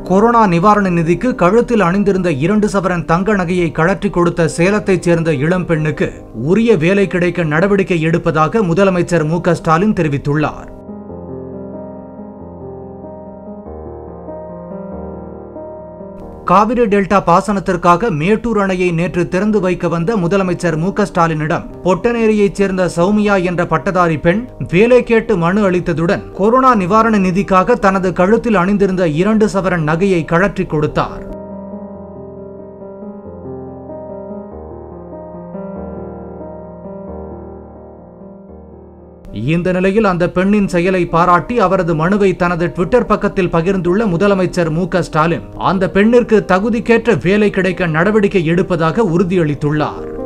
corona நிவாரண நிதிக்கு கழுத்தில் அணிந்திருந்த இரண்டு சவரன் தங்க நகையை கழற்றி கொடுத்த சேலத்தைச் சேர்ந்த இளம் பெண்ணுக்கு உரிய வேலை கிடைக்க நடவடிக்கை எடுப்பதாக முதலமைச்சர் மு க ஸ்டாலின் தெரிவித்துள்ளார் காவிரி டெல்டா பாசனத்திற்காக மேட்டூர் அணையை நேற்று திறந்து வைக்க வந்த முதலமைச்சர் மு க ஸ்டாலினிடம் பொட்டநேரியைச் சேர்ந்த சௌமியா என்ற பட்டதாரி பெண் வேலை கேட்டு மனு அளித்ததுடன் கொரோனா நிவாரண நிதிக்காக தனது கழுத்தில் அணிந்திருந்த இரண்டு சவரன் நகையை கழற்றி கொடுத்தார் இந்த நிலையில் அந்த பெண்ணின் செயலை பாராட்டி அவரது மனுவை தனது ட்விட்டர் பக்கத்தில் பகிர்ந்துள்ள முதலமைச்சர் மு க ஸ்டாலின் அந்த பெண்ணிற்கு தகுதிக்கேற்ற வேலை கிடைக்க நடவடிக்கை எடுப்பதாக உறுதியளித்துள்ளார்